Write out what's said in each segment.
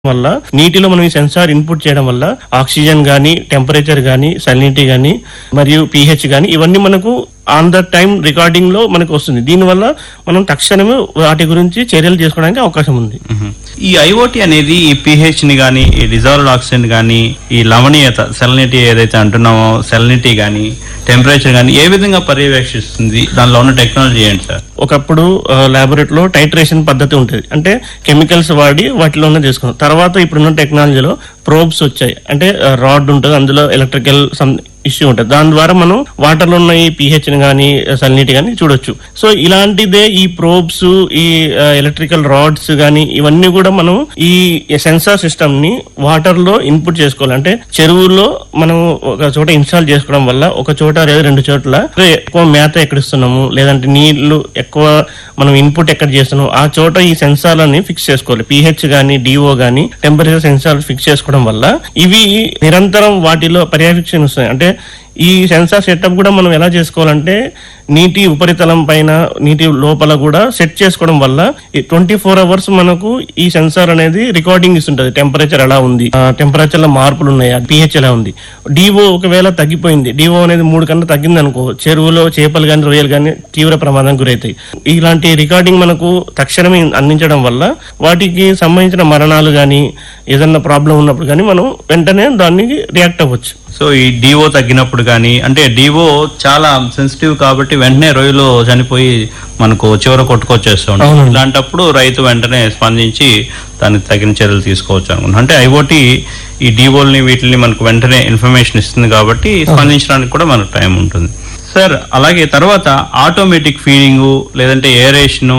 వల్ల నీటిలో మనం ఈ సెన్సార్ ఇన్పుట్ చేయడం వల్ల ఆక్సిజన్ గానీ టెంపరేచర్ గానీ సలినిటీ గానీ మరియు పిహెచ్ గానీ ఇవన్నీ మనకు ఆన్ ద టైం రికార్డింగ్ లో మనకు వస్తుంది దీనివల్ల మనం తక్షణమే వాటి గురించి చర్యలు చేసుకోవడానికి అవకాశం ఉంది మ్మ్. ఈ ఐఓటి అనేది ఈ పిహెచ్ ని గానీ ఈ డిజాల్వ్డ్ ఆక్సిజన్ గానీ ఈ లవణీయత సెలనిటీ ఏదైతే అంటున్నామో సెలనిటీ గానీ టెంపరేచర్ గానీ ఏ విధంగా పర్యవేక్షిస్తుంది దానిలో ఉన్న టెక్నాలజీ ఏంటి సార్ ఒకప్పుడు ల్యాబొరేటరీలో టైట్రేషన్ పద్ధతి ఉంటుంది అంటే కెమికల్స్ వాడి వాటిలోనే చేసుకున్నాం తర్వాత ఇప్పుడున్న టెక్నాలజీలో ప్రోబ్స్ వచ్చాయి అంటే రాడ్ ఉంటుంది అందులో ఎలక్ట్రికల్ సమ్ ఇష్యూ ఉంటుంది దాని ద్వారా మనం వాటర్ లో ఉన్న ఈ pH ని కానీ సలినిటీ కానీ చూడొచ్చు సో ఇలాంటిదే ఈ ప్రోబ్స్ ఈ ఎలక్ట్రికల్ రాడ్స్ కానీ ఇవన్నీ కూడా మనం ఈ సెన్సార్ సిస్టమ్ ని వాటర్ లో ఇన్పుట్ చేసుకోవాలి అంటే చెరువులో మనం ఒక చోట ఇన్స్టాల్ చేసుకోవడం వల్ల ఒక చోట లేదా రెండు చోట్ల ఎక్కువ మేత ఎక్కడ ఇస్తున్నాము లేదంటే నీళ్లు ఎక్కువ మనం ఇన్పుట్ ఎక్కడ చేస్తున్నాం ఆ చోట ఈ సెన్సార్లని ఫిక్స్ చేసుకోవాలి పిహెచ్ గానీ డిఓ గానీ టెంపరేచర్ సెన్సార్ ఫిక్స్ చేసుకోవడం వల్ల ఇవి నిరంతరం వాటిలో పర్యవేక్షణ వస్తాయి అంటే ఈ సెన్సార్ సెటప్ కూడా మనం ఎలా చేసుకోవాలంటే నీటి ఉపరితలం పైన నీటి లోపల కూడా సెట్ చేసుకోవడం వల్ల ట్వంటీ ఫోర్ అవర్స్ మనకు ఈ సెన్సార్ అనేది రికార్డింగ్ ఇస్తుంటది టెంపరేచర్ ఎలా ఉంది టెంపరేచర్ లో మార్పులు ఉన్నాయా పిహెచ్ ఎలా ఉంది డివో ఒకవేళ తగ్గిపోయింది డివో అనేది మూడు కన్నా తగ్గింది అనుకో చెరువులో చేపలు కానీ రొయ్యలు కానీ తీవ్ర ప్రమాదం గురవుతాయి ఇలాంటి రికార్డింగ్ మనకు తక్షణమే అందించడం వల్ల వాటికి సంబంధించిన మరణాలు కానీ ఏదన్నా ప్రాబ్లం ఉన్నప్పుడు కానీ మనం వెంటనే దానికి రియాక్ట్ అవ్వచ్చు సో ఈ డివో తగ్గినప్పుడు కానీ అంటే డివో చాలా సెన్సిటివ్ కాబట్టి వెంటనే రొయ్యలు చనిపోయి మనకు చివర కొట్టుకొచ్చేస్తూ ఉంటాయి అవునండి. ఇలాంటప్పుడు రైతు వెంటనే స్పందించి దానికి తగిన చర్యలు తీసుకోవచ్చు అనుకుంటున్నాను అంటే ఐఓటి ఈ డివోల్ని వీటిని మనకు వెంటనే ఇన్ఫర్మేషన్ ఇస్తుంది కాబట్టి స్పందించడానికి కూడా మనకు టైం ఉంటుంది సార్ అలాగే తర్వాత ఆటోమేటిక్ ఫీడింగ్ లేదంటే ఏరేషను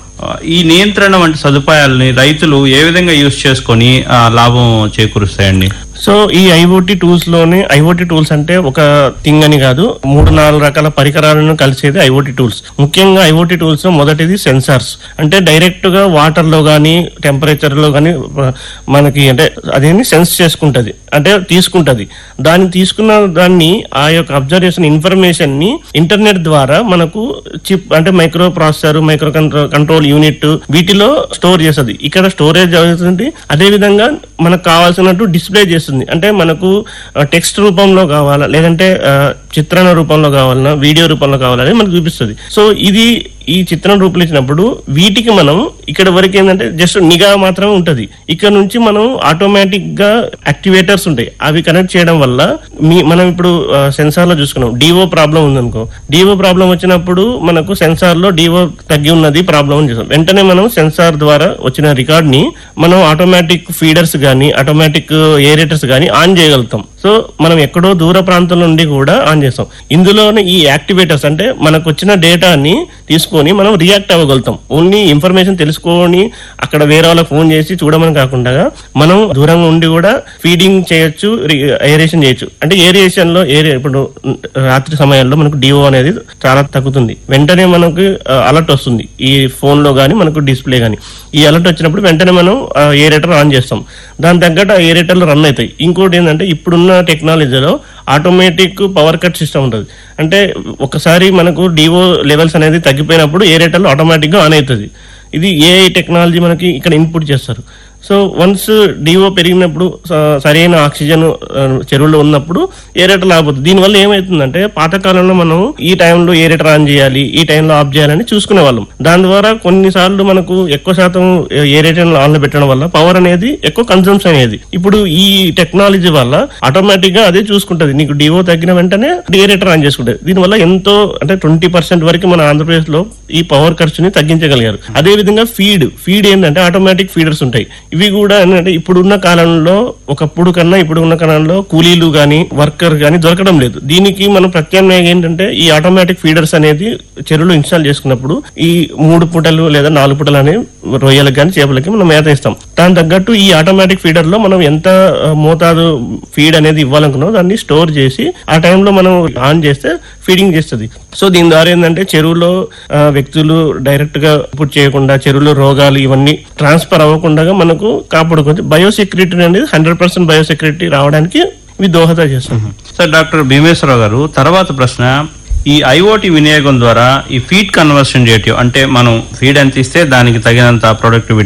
ఈ నియంత్రణ వంటి సదుపాయాలని రైతులు ఏ విధంగా యూస్ చేసుకొని ఆ, లాభం చేకూరుస్తాయండి సో ఈ ఐఓటి టూల్స్ లోనే ఐఓటి టూల్స్ అంటే ఒక థింగ్ అని కాదు మూడు నాలుగు రకాల పరికరాలను కలిసేది ఐఓటి టూల్స్ ముఖ్యంగా ఐఓటి టూల్స్ లో మొదటిది సెన్సార్స్ అంటే డైరెక్ట్ గా వాటర్ లో గానీ టెంపరేచర్ లో గానీ ఆ, మనకి అంటే అదేమి సెన్స్ చేసుకుంటది అంటే తీసుకుంటది దాన్ని తీసుకున్న దాన్ని ఆ యొక్క అబ్జర్వేషన్ ఇన్ఫర్మేషన్ ని ఇంటర్నెట్ ద్వారా మనకు చిప్ అంటే microprocessor micro control unit వీటిలో స్టోర్ చేస్తుంది ఇక్కడ స్టోరేజ్ అవుతుంది అదే విధంగా మనకు కావాల్సినట్టు డిస్ప్లే చేస్తుంది అంటే మనకు టెక్స్ట్ రూపంలో కావాలా లేదంటే ఆ, చిత్రణ రూపంలో కావాలన్నా వీడియో రూపంలో కావాలని మనకు చూపిస్తుంది సో ఇది ఈ చిత్రం రూపంలో ఇచ్చినప్పుడు వీటికి మనం ఇక్కడ వరకు ఏంటంటే జస్ట్ నిఘా మాత్రమే ఉంటది ఇక్కడ నుంచి మనం ఆటోమేటిక్ గా యాక్టివేటర్స్ ఉంటాయి అవి కనెక్ట్ చేయడం వల్ల మీ మనం ఇప్పుడు సెన్సార్ లో చూసుకున్నాం డివో ప్రాబ్లం ఉందనుకో డివో ప్రాబ్లం వచ్చినప్పుడు మనకు సెన్సార్ లో డివో తగ్గి ఉన్నది ప్రాబ్లం అని చూస్తాం వెంటనే మనం సెన్సార్ ద్వారా వచ్చిన రికార్డ్ ని మనం ఆటోమేటిక్ ఫీడర్స్ గానీ ఆటోమేటిక్ ఏరేటర్స్ గానీ ఆన్ చేయగలుగుతాం సో మనం ఎక్కడో దూర ప్రాంతం నుండి కూడా ఆన్ చేస్తాం ఇందులోనే ఈ యాక్టివేటర్స్ అంటే మనకు వచ్చిన డేటాని తీసుకొని మనం రియాక్ట్ అవ్వగలుగుతాం ఓన్లీ ఇన్ఫర్మేషన్ తెలుసుకొని అక్కడ వేరే వాళ్ళకి ఫోన్ చేసి చూడమని కాకుండా మనం దూరంగా ఉండి కూడా ఫీడింగ్ చేయొచ్చు ఏరియేషన్ చేయొచ్చు అంటే ఏరియేషన్ లో ఏరియా ఇప్పుడు రాత్రి సమయంలో మనకు డిఓ అనేది చాలా తగ్గుతుంది వెంటనే మనకు అలర్ట్ వస్తుంది ఈ ఫోన్ లో గానీ మనకు డిస్ప్లే గానీ ఈ అలర్ట్ వచ్చినప్పుడు వెంటనే మనం ఏరేటర్ ఆన్ చేస్తాం దాని తగ్గట్టు ఆ ఏరేటర్లు రన్ అవుతాయి ఇంకోటి ఏంటంటే ఇప్పుడున్న టెక్నాలజీలో ఆటోమేటిక్ పవర్ కట్ సిస్టమ్ ఉంటుంది అంటే ఒకసారి మనకు డివో లెవెల్స్ అనేది తగ్గిపోయినప్పుడు ఏరేటర్లు ఆటోమేటిక్ గా ఆన్ అవుతుంది ఇది ఏఐ టెక్నాలజీ మనకి ఇక్కడ ఇన్పుట్ చేస్తారు సో వన్స్ డివో పెరిగినప్పుడు స- సరైన ఆక్సిజన్ ఆ, చెరువులో ఉన్నప్పుడు ఏరేటర్ ఆగిపోతుంది దీనివల్ల ఏమవుతుందంటే పాతకాలంలో మనం ఈ టైంలో ఏరేటర్ ఆన్ చేయాలి ఈ టైంలో ఆఫ్ చేయాలని చూసుకునే వాళ్ళం దాని ద్వారా కొన్నిసార్లు మనకు ఎక్కువ శాతం ఏరేటర్ ఆన్ లో పెట్టడం వల్ల పవర్ అనేది ఎక్కువ కన్సంప్షన్ అయ్యేది ఇప్పుడు ఈ టెక్నాలజీ వల్ల ఆటోమేటిక్ గా అదే చూసుకుంటది నీకు డివో తగ్గిన వెంటనే ఏరేటర్ ఆన్ చేసుకుంటది దీనివల్ల ఎంతో అంటే ట్వంటీ పర్సెంట్ వరకు మన ఆంధ్రప్రదేశ్ లో ఈ పవర్ ఖర్చుని తగ్గించగలిగారు అదే విధంగా ఫీడ్ ఫీడ్ ఏంటంటే ఆటోమేటిక్ ఫీడర్స్ ఉంటాయి ఇవి కూడా ఏంటంటే ఇప్పుడున్న కాలంలో ఒకప్పుడు కన్నా ఇప్పుడు ఉన్న కాలంలో కూలీలు గాని వర్కర్ గాని దొరకడం లేదు దీనికి మనం ప్రత్యామ్నాయం ఏంటంటే ఈ ఆటోమేటిక్ ఫీడర్స్ అనేది చెరువులో ఇన్స్టాల్ చేసుకున్నప్పుడు ఈ మూడు పూటలు లేదా నాలుగు పూటలు అనేవి రొయ్యలకు కానీ చేపలకి మనం మేత ఇస్తాం దాని తగ్గట్టు ఈ ఆటోమేటిక్ ఫీడర్ లో మనం ఎంత ఆ, మోతాదు ఫీడ్ అనేది ఇవ్వాలనుకున్నామో దాన్ని స్టోర్ చేసి ఆ టైంలో మనం ఆన్ చేస్తే ఫీడింగ్ చేస్తుంది సో దీని ద్వారా ఏంటంటే చెరువులో ఆ, వ్యక్తులు డైరెక్ట్ గా పుట్ చేయకుండా చెరువులో రోగాలు ఇవన్నీ ట్రాన్స్ఫర్ అవ్వకుండా మనకు కాపాడుకోవచ్చు బయోసెక్యూరిటీ అనేది హండ్రెడ్ పర్సెంట్ బయోసెక్యూరిటీ రావడానికి ఇవి దోహద చేస్తుంది సార్ డాక్టర్ భీమేశ్వరరావు గారు తర్వాత ప్రశ్న ఈ ఐఓటి వినియోగం ద్వారా ఈ ఫీడ్ కన్వర్షన్ రేటియో అంటే మనం ఫీడ్ ఎంత ఇస్తే దానికి తగినంత ప్రొడక్టివిటీ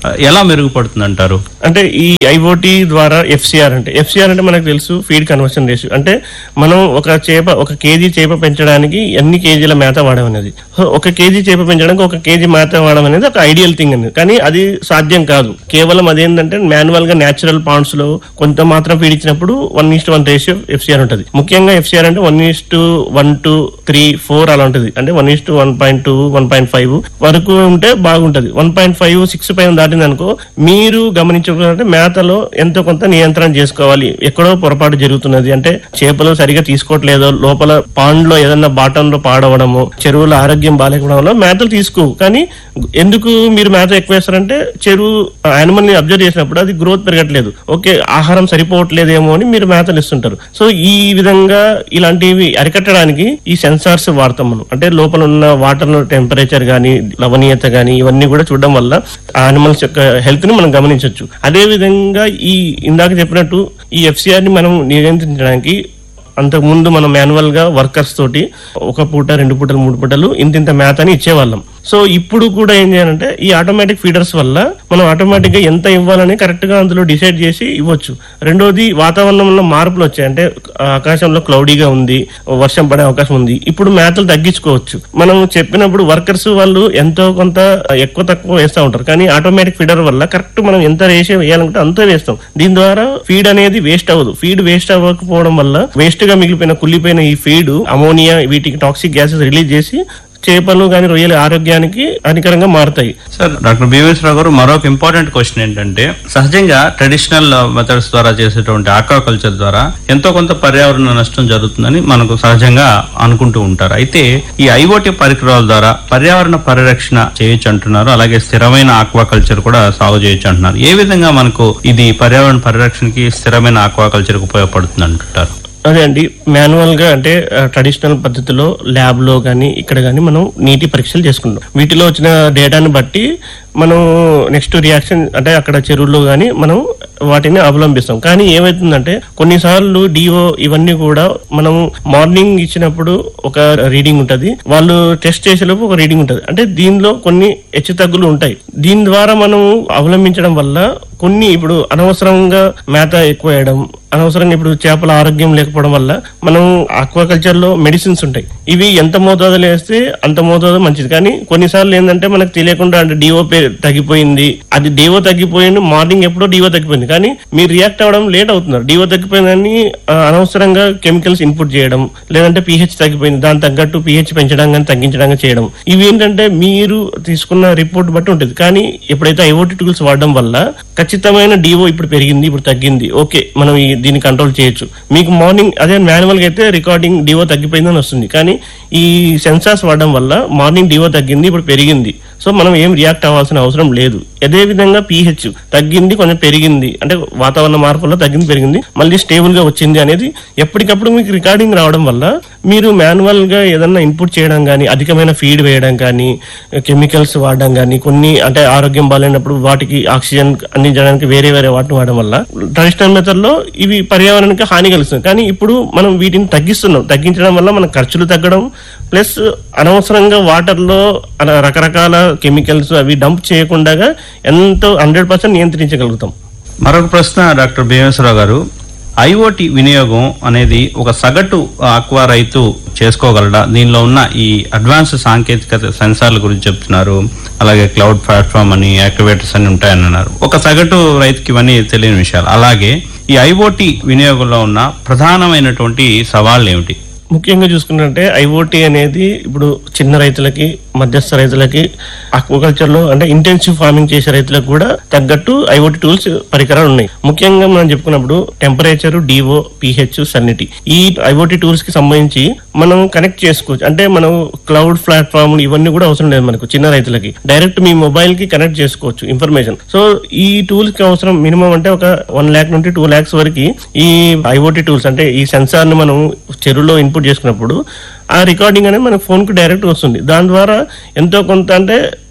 ఎలా మెరుగుపడుతుంది అంటారు అంటే ఈ ఐఓటి ద్వారా ఎఫ్సిఆర్ అంటే ఎఫ్సిఆర్ అంటే మనకు తెలుసు ఫీడ్ కన్వర్షన్ రేషియో అంటే మనం ఒక చేప ఒక కేజీ చేప పెంచడానికి ఎన్ని కేజీల మేత వాడడం అనేది సో ఒక కేజీ చేప పెంచడానికి ఒక కేజీ మేత వాడడం అనేది ఒక ఐడియల్ థింగ్ అనేది కానీ అది సాధ్యం కాదు కేవలం అదేంటంటే మాన్యువల్ గా న్యాచురల్ పాండ్స్ లో కొంత మాత్రం ఫీడ్ ఇచ్చినప్పుడు one is to one ratio FCR ఉంటుంది ముఖ్యంగా ఎఫ్సిఆర్ అంటే one is to one two three four అలా ఉంటుంది అంటే one is to one point two one point five వరకు ఉంటే బాగుంటది వన్ పాయింట్ ఫైవ్ సిక్స్ పైన దాటింది అనుకో మీరు గమనించాలంటే మేతలో ఎంతో కొంత నియంత్రణ చేసుకోవాలి ఎక్కడో పొరపాటు జరుగుతున్నది అంటే చేపలు సరిగా తీసుకోవట్లేదో లోపల పాండ్ లో ఏదన్నా బాటం లో పాడవడము చెరువుల ఆరోగ్యం బాగాలేకపోవడం వల్ల మేతలు తీసుకోవు కానీ ఎందుకు మీరు మేత ఎక్కువ వేస్తారంటే చెరువు యానిమల్ ని అబ్జర్వ్ చేసినప్పుడు అది గ్రోత్ పెరగట్లేదు ఓకే ఆహారం సరిపోవట్లేదేమో అని మీరు మేతలు ఇస్తుంటారు సో ఈ విధంగా ఇలాంటివి అరికట్టడానికి ఈ సెన్సార్స్ వాడతాం మనం అంటే లోపల ఉన్న వాటర్ టెంపరేచర్ గానీ లవణీయత గానీ ఇవన్నీ కూడా చూడడం వల్ల యానిమల్స్ యొక్క హెల్త్ ని మనం గమనించవచ్చు అదే విధంగా ఈ ఇందాక చెప్పినట్టు ఈ ఎఫ్సిఆర్ ని మనం నియంత్రించడానికి అంతకు ముందు మనం మాన్యువల్ గా వర్కర్స్ తోటి ఒక పూట రెండు పూటలు మూడు పూటలు ఇంత ఇంత మేతని ఇచ్చేవాళ్ళం సో ఇప్పుడు కూడా ఏం చేయాలంటే ఈ ఆటోమేటిక్ ఫీడర్స్ వల్ల మనం ఆటోమేటిక్ గా ఎంత ఇవ్వాలని కరెక్ట్ గా అందులో డిసైడ్ చేసి ఇవ్వచ్చు రెండోది వాతావరణంలో మార్పులు వచ్చాయి అంటే ఆకాశంలో క్లౌడీగా ఉంది వర్షం పడే అవకాశం ఉంది ఇప్పుడు మేతలు తగ్గించుకోవచ్చు మనం చెప్పినప్పుడు వర్కర్స్ వాళ్ళు ఎంతో కొంత ఎక్కువ తక్కువ వేస్తూ ఉంటారు కానీ ఆటోమేటిక్ ఫీడర్ వల్ల కరెక్ట్ మనం ఎంత రేషియో వేయాలంటే అంతే వేస్తాం దీని ద్వారా ఫీడ్ అనేది వేస్ట్ అవ్వదు ఫీడ్ వేస్ట్ అవ్వకపోవడం వల్ల వేస్ట్ గా మిగిలిపోయిన కుళ్ళిపోయిన ఈ ఫీడ్ అమోనియా వీటికి టాక్సిక్ గ్యాసెస్ రిలీజ్ చేసి చేపలు కానీ రొయ్యల ఆరోగ్యానికి హానికరంగా మారుతాయి సార్ డాక్టర్ భీమేశ్వరరావు గారు మరొక ఇంపార్టెంట్ క్వశ్చన్ ఏంటంటే సహజంగా ట్రెడిషనల్ మెథడ్స్ ద్వారా చేసేటువంటి ఆక్వాకల్చర్ ద్వారా ఎంతో కొంత పర్యావరణ నష్టం జరుగుతుందని మనకు సహజంగా అనుకుంటూ ఉంటారు అయితే ఈ ఐఓటీ పరికరాల ద్వారా పర్యావరణ పరిరక్షణ చేయొచ్చు అంటున్నారు అలాగే స్థిరమైన ఆక్వాకల్చర్ కూడా సాగు చేయొచ్చు అంటున్నారు ఏ విధంగా మనకు ఇది పర్యావరణ పరిరక్షణకి స్థిరమైన ఆక్వాకల్చర్ ఉపయోగపడుతుంది అంటుంటారు అదే అండి మాన్యువల్ గా అంటే ట్రెడిషనల్ పద్ధతిలో ల్యాబ్ లో కానీ ఇక్కడ కానీ మనం నీటి పరీక్షలు చేసుకుంటాం వీటిలో వచ్చిన డేటాను బట్టి మనం నెక్స్ట్ రియాక్షన్ అంటే అక్కడ చెరువుల్లో కానీ మనం వాటిని అవలంబిస్తాం కానీ ఏమవుతుందంటే కొన్నిసార్లు డిఓ ఇవన్నీ కూడా మనం మార్నింగ్ ఇచ్చినప్పుడు ఒక రీడింగ్ ఉంటది వాళ్ళు టెస్ట్ చేసేలోపు ఒక రీడింగ్ ఉంటది అంటే దీనిలో కొన్ని హెచ్చు తగ్గులు ఉంటాయి దీని ద్వారా మనం అవలంబించడం వల్ల కొన్ని ఇప్పుడు అనవసరంగా మేత ఎక్కువ వేయడం అనవసరంగా ఇప్పుడు చేపల ఆరోగ్యం లేకపోవడం వల్ల మనం ఆక్వాకల్చర్ లో మెడిసిన్స్ ఉంటాయి ఇవి ఎంత మోతాదులో వేస్తే అంత మోతాదు మంచిది కానీ కొన్నిసార్లు ఏంటంటే మనకు తెలియకుండా అంటే డిఓ తగ్గిపోయింది అది డిఓ తగ్గిపోయింది మార్నింగ్ ఎప్పుడో డిఓ తగ్గిపోయింది కానీ మీరు రియాక్ట్ అవ్వడం లేట్ అవుతున్నారు డిఓ తగ్గిపోయిందని ఆ, అనవసరంగా కెమికల్స్ ఇన్పుట్ చేయడం లేదంటే పిహెచ్ తగ్గిపోయింది దాని తగ్గట్టు పిహెచ్ పెంచడం కానీ తగ్గించడం కానీ చేయడం ఇవి ఏంటంటే మీరు తీసుకున్న రిపోర్ట్ బట్టి ఉంటుంది కానీ ఎప్పుడైతే ఐఓటీ టూల్స్ వాడడం వల్ల ఖచ్చితమైన డిఓ ఇప్పుడు పెరిగింది ఇప్పుడు తగ్గింది ఓకే మనం ఈ దీన్ని కంట్రోల్ చేయొచ్చు మీకు మార్నింగ్ అదే మాన్యువల్ గా అయితే రికార్డింగ్ డిఓ తగ్గిపోయిందని వస్తుంది కానీ ఈ సెన్సార్స్ వాడడం వల్ల మార్నింగ్ డిఓ తగ్గింది ఇప్పుడు పెరిగింది సో మనం ఏం రియాక్ట్ అవ్వాల్సిన అవసరం లేదు అదే విధంగా పిహెచ్ తగ్గింది కొంచెం పెరిగింది అంటే వాతావరణ మార్పుల్లో తగ్గింది పెరిగింది మళ్ళీ స్టేబుల్ గా వచ్చింది అనేది ఎప్పటికప్పుడు మీకు రికార్డింగ్ రావడం వల్ల మీరు మాన్యువల్ గా ఏదన్నా ఇన్పుట్ చేయడం కానీ అధికమైన ఫీడ్ వేయడం కానీ కెమికల్స్ వాడడం కానీ కొన్ని అంటే ఆరోగ్యం బాగాలేనప్పుడు వాటికి ఆక్సిజన్ అందించడానికి వేరే వేరే వాటిని వాడడం వల్ల ట్రెడిషనల్ మెథడ్ లో ఇవి పర్యావరణానికి హాని కలుస్తుంది కానీ ఇప్పుడు మనం వీటిని తగ్గిస్తున్నాం తగ్గించడం వల్ల మన ఖర్చులు తగ్గడం ప్లస్ అనవసరంగా వాటర్ లో అలా రకరకాల కెమికల్స్ అవి డంప్ చేయకుండా ఎంతో హండ్రెడ్ పర్సెంట్ నియంత్రించగలుగుతాం మరొక ప్రశ్న డాక్టర్ భీమేశ్వరరావు గారు ఐఓటి వినియోగం అనేది ఒక సగటు ఆక్వా రైతు చేసుకోగలడా దీనిలో ఉన్న ఈ అడ్వాన్స్ సాంకేతికత సెన్సార్ల గురించి చెప్తున్నారు అలాగే క్లౌడ్ ప్లాట్ఫామ్ అని యాక్టివేటర్స్ అని ఉంటాయని అన్నారు ఒక సగటు రైతుకి ఇవన్నీ తెలియని విషయాలు అలాగే ఈ ఐఓటి వినియోగంలో ఉన్న ప్రధానమైనటువంటి సవాళ్ళు ఏమిటి ముఖ్యంగా చూసుకున్నట్టే ఐఓటీ అనేది ఇప్పుడు చిన్న రైతులకి మధ్యస్థ రైతులకి ఆక్వాకల్చర్ లో అంటే ఇంటెన్సివ్ ఫార్మింగ్ చేసే రైతులకు కూడా తగ్గట్టు ఐఓటీ టూల్స్ పరికరాలు ఉన్నాయి ముఖ్యంగా మనం చెప్పుకున్నప్పుడు టెంపరేచర్ డిఓ పిహెచ్ సన్నిటీ ఈ ఐఓటీ టూల్స్ కి సంబంధించి మనం కనెక్ట్ చేసుకోవచ్చు అంటే మనం క్లౌడ్ ప్లాట్ఫామ్ ఇవన్నీ కూడా అవసరం లేదు మనకు చిన్న రైతులకి డైరెక్ట్ మీ మొబైల్ కి కనెక్ట్ చేసుకోవచ్చు ఇన్ఫర్మేషన్ సో ఈ టూల్స్ కి అవసరం మినిమం అంటే ఒక వన్ ల్యాక్ నుండి టూ ల్యాక్స్ వరకు ఈ ఐఓటీ టూల్స్ అంటే ఈ సెన్సార్ ని మనం చెరువులో ఇన్పుట్ చేసుకున్నప్పుడు ఆ రికార్డింగ్ అనేది మన ఫోన్ కు డైరెక్ట్ వస్తుంది దాని ద్వారా ఎంతో కొంత అంటే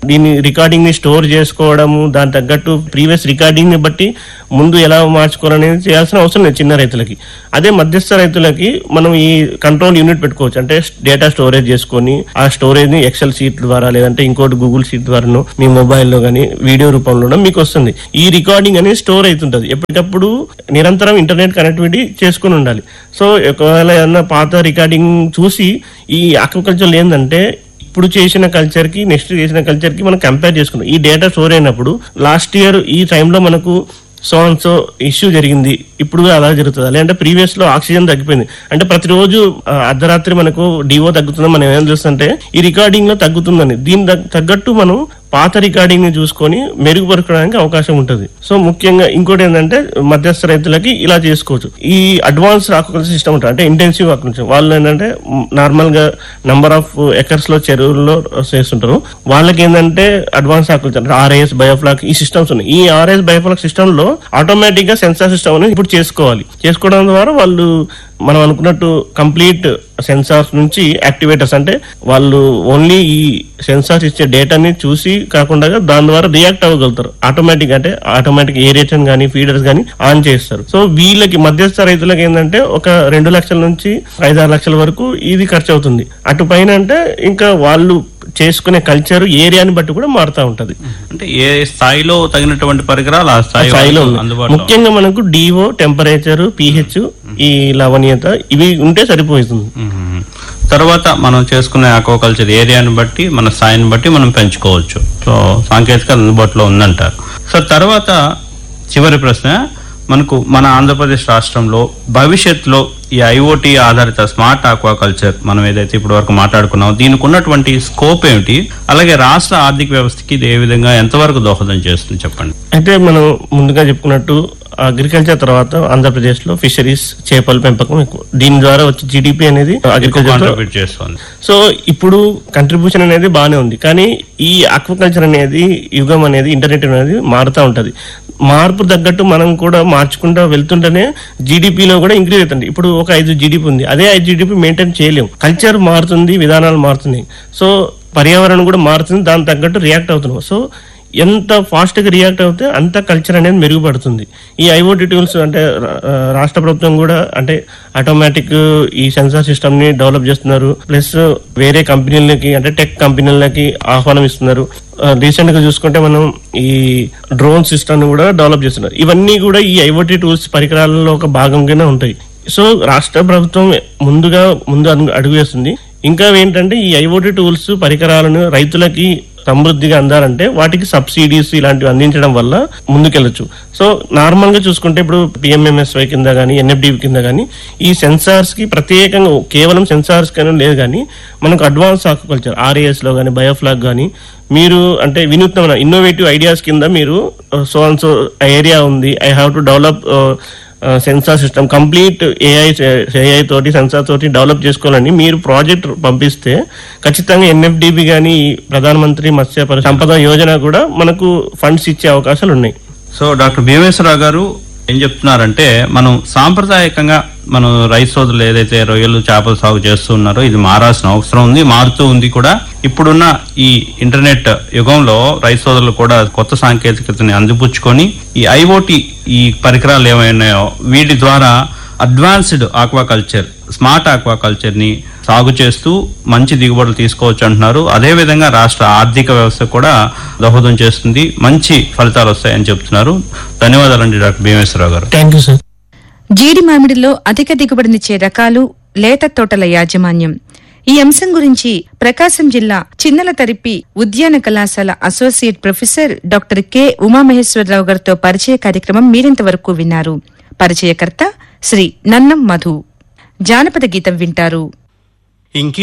దీని రికార్డింగ్ ని స్టోర్ చేసుకోవడము దాని తగ్గట్టు ప్రీవియస్ రికార్డింగ్ ని బట్టి ముందు ఎలా మార్చుకోవాలనేది చేయాల్సిన అవసరం లేదు చిన్న రైతులకి అదే మధ్యస్థ రైతులకి మనం ఈ కంట్రోల్ యూనిట్ పెట్టుకోవచ్చు అంటే డేటా స్టోరేజ్ చేసుకొని ఆ స్టోరేజ్ ని ఎక్సెల్ షీట్ ద్వారా లేదంటే ఇంకోటి గూగుల్ షీట్ ద్వారానో మీ మొబైల్లో కానీ వీడియో రూపంలో మీకు వస్తుంది ఈ రికార్డింగ్ అనేది స్టోర్ అవుతుంటది ఎప్పటికప్పుడు నిరంతరం ఇంటర్నెట్ కనెక్టివిటీ చేసుకుని ఉండాలి సో ఒకవేళ ఏదన్నా పాత రికార్డింగ్ చూసి ఈ అక్వాకల్చర్ ఏంటంటే ఇప్పుడు చేసిన కల్చర్ కి నెక్స్ట్ చేసిన కల్చర్ కి మనం కంపేర్ చేసుకున్నాం ఈ డేటా స్టోర్ అయినప్పుడు లాస్ట్ ఇయర్ ఈ టైంలో మనకు సో అండ్ సో ఇష్యూ జరిగింది ఇప్పుడు కూడా అలా జరుగుతుంది లేదంటే ప్రీవియస్ లో ఆక్సిజన్ తగ్గిపోయింది అంటే ప్రతిరోజు ఆ, అర్ధరాత్రి మనకు డివో తగ్గుతుందని మనం ఏం చూస్తుంటే ఈ రికార్డింగ్ లో తగ్గుతుందని దీని తగ్గ- తగ్గట్టు మనం పాత రికార్డింగ్ ని చూసుకొని మెరుగుపరచడానికి అవకాశం ఉంటుంది సో ముఖ్యంగా ఇంకోటి ఏంటంటే మధ్యస్థ రైతులకి ఇలా చేసుకోవచ్చు ఈ అడ్వాన్స్ ఆకుకల్చర్ సిస్టమ్ ఉంటుంది అంటే ఇంటెన్సివ్ ఆకుకల్చర్ వాళ్ళు ఏంటంటే నార్మల్ గా నంబర్ ఆఫ్ ఎకర్స్ లో చెరువుల్లో చేస్తుంటారు వాళ్ళకి ఏంటంటే అడ్వాన్స్ ఆకుకల్చర్ అంటే ఆర్ఐఎస్ బయోఫ్లాక్ ఈ సిస్టమ్స్ ఉన్నాయి ఈ ఆర్ఐఎస్ బయోఫ్లాక్ సిస్టమ్ లో ఆటోమేటిక్ గా సెన్సార్ సిస్టమ్ అనేది ఇప్పుడు చేసుకోవాలి చేసుకోవడం ద్వారా వాళ్ళు మనం అనుకున్నట్టు కంప్లీట్ సెన్సార్స్ నుంచి యాక్టివేటర్స్ అంటే వాళ్ళు ఓన్లీ ఈ సెన్సార్స్ ఇచ్చే డేటాని చూసి కాకుండా దాని ద్వారా రియాక్ట్ అవ్వగలుగుతారు ఆటోమేటిక్ అంటే ఆటోమేటిక్ ఏరియేషన్ కానీ ఫీడర్స్ కానీ ఆన్ చేస్తారు సో వీళ్ళకి మధ్యస్థ రైతులకు ఏంటంటే ఒక రెండు లక్షల నుంచి ఐదు ఆరు లక్షల వరకు ఇది ఖర్చు అవుతుంది అటు పైన అంటే ఇంకా వాళ్ళు చేసుకునే కల్చర్ ఏరియాని బట్టి కూడా మారుతూ ఉంటది అంటే ఏ స్థాయిలో తగినటువంటి పరికరాలు ఆ స్థాయి స్థాయిలో వరకు ఉంది. అందుబాటులో ముఖ్యంగా మనకు డిఓ టెంపరేచర్ పిహెచ్ ఈ లవణీయత ఇవి ఉంటే సరిపోతుంది మ్మ్. తర్వాత మనం చేసుకునే ఆక్వాకల్చర్ ఏరియాని బట్టి మన స్థాయిని బట్టి మనం పెంచుకోవచ్చు సో సాంకేతిక అందుబాటులో ఉందంటారు సో తర్వాత చివరి ప్రశ్న మనకు మన ఆంధ్రప్రదేశ్ రాష్ట్రంలో భవిష్యత్తులో ఈ ఐఓటీ ఆధారిత స్మార్ట్ ఆక్వాకల్చర్ మనం ఏదైతే ఇప్పటి వరకు మాట్లాడుకున్నామో దీనికి ఉన్నటువంటి స్కోప్ ఏమిటి అలాగే రాష్ట్ర ఆర్థిక వ్యవస్థకి ఇది ఏ విధంగా ఎంతవరకు దోహదం చేస్తుంది చెప్పండి అయితే మనం ముందుగా చెప్పుకున్నట్టు అగ్రికల్చర్ తర్వాత ఆంధ్రప్రదేశ్ లో ఫిషరీస్ చేపల పెంపకం ఎక్కువ దీని ద్వారా వచ్చే జీడిపి అనేది అగ్రికల్చర్ కాంట్రిబ్యూట్ చేస్తుంది సో ఇప్పుడు కంట్రిబ్యూషన్ అనేది బాగానే ఉంది కానీ ఈ ఆక్వాకల్చర్ అనేది యుగం అనేది ఇంటర్నెట్ అనేది మారుతూ ఉంటది మార్పు తగ్గట్టు మనం కూడా మార్చుకుంటూ వెళ్తుంటేనే జీడిపిలో కూడా ఇంక్రీజ్ అవుతుంది ఇప్పుడు ఒక ఐదు జీడిపి ఉంది అదే ఐదు జీడిపి మెయింటైన్ చేయలేము కల్చర్ మారుతుంది విధానాలు మారుతున్నాయి సో పర్యావరణం కూడా మారుతుంది దాని తగ్గట్టు రియాక్ట్ అవుతున్నాం సో ఎంత ఫాస్ట్ గా రియాక్ట్ అవుతే అంత కల్చర్ అనేది మెరుగుపడుతుంది ఈ ఐఓటీ టూల్స్ అంటే రా- ఆ, రాష్ట్ర ప్రభుత్వం కూడా అంటే ఆటోమేటిక్ ఈ సెన్సార్ సిస్టమ్ ని డెవలప్ చేస్తున్నారు ప్లస్ వేరే కంపెనీలకి అంటే టెక్ కంపెనీలకి ఆహ్వానం ఇస్తున్నారు రీసెంట్ గా చూసుకుంటే మనం ఈ డ్రోన్ సిస్టమ్ ని కూడా డెవలప్ చేస్తున్నారు ఇవన్నీ కూడా ఈ ఐఓటీ టూల్స్ పరికరాలలో ఒక భాగంగానే ఉంటాయి సో రాష్ట్ర ప్రభుత్వం ముందుగా ముందు అడుగు అడుగు వేస్తుంది ఇంకా ఏంటంటే ఈ ఐఓటీ టూల్స్ పరికరాలను రైతులకి సమృద్ధిగా అందాలంటే వాటికి సబ్సిడీస్ ఇలాంటివి అందించడం వల్ల ముందుకెళ్ళొచ్చు సో నార్మల్ గా చూసుకుంటే ఇప్పుడు పిఎంఎంఎస్వై కింద కానీ ఎన్ఎఫ్డివి కింద కానీ ఈ సెన్సార్స్ కి ప్రత్యేకంగా కేవలం సెన్సార్స్ కానీ లేదు కానీ మనకు అడ్వాన్స్ ఆక్వాకల్చర్ ఆర్ఏఎస్ లో కానీ బయోఫ్లాగ్ కానీ మీరు అంటే వినూత్నమైన ఇన్నోవేటివ్ ఐడియాస్ కింద మీరు సో అండ్ సో ఏరియా ఉంది I have to develop sensor system complete AI AI తోటి సెన్సార్ తోటి డెవలప్ చేసుకోవాలని మీరు ప్రాజెక్ట్ పంపిస్తే ఖచ్చితంగా ఎన్ఎఫ్డిబి కానీ ప్రధానమంత్రి మత్స్య పరి- సంపద యోజన కూడా మనకు ఫండ్స్ ఇచ్చే అవకాశాలు ఉన్నాయి సో డాక్టర్ భీమేశ్వరరావు గారు ఏం చెప్తున్నారంటే మనం సాంప్రదాయకంగా మనం రైతు సోదరులు ఏదైతే రొయ్యలు చేపలు సాగు చేస్తూ ఉన్నారో ఇది మారాల్సిన అవసరం ఉంది మారుతూ ఉంది కూడా ఇప్పుడున్న ఈ ఇంటర్నెట్ యుగంలో రైతు సోదరులు కూడా కొత్త సాంకేతికతని అందిపుచ్చుకొని ఈ ఐఓటి ఈ పరికరాలు ఏమైనాయో వీటి ద్వారా అడ్వాన్స్డ్ ఆక్వాకల్చర్ స్మార్ట్ ఆక్వాకల్చర్ ని సాగు చేస్తూ మంచి దిగుబడులు తీసుకోవచ్చు అంటున్నారు అదే విధంగా రాష్ట్ర ఆర్థిక వ్యవస్థ కూడా దోహదం చేస్తుంది మంచి ఫలితాలు వస్తాయని చెప్తున్నారు ధన్యవాదాలండి డాక్టర్ భీమేశ్వరరావు గారు థ్యాంక్ యూ సార్ జీడి మామిడిలో అధిక దిగుబడినిచ్చే రకాలు లేత తోటల యాజమాన్యం ఈ అంశం గురించి ప్రకాశం జిల్లా చిన్నల తరిపి ఉద్యాన కళాశాల associate professor doctor K Umamaheswararao గారితో పరిచయ కార్యక్రమం మీరింతవరకు విన్నారు పరిచయకర్త శ్రీ నన్నం మధు జానపద గీతం వింటారు ఇంకి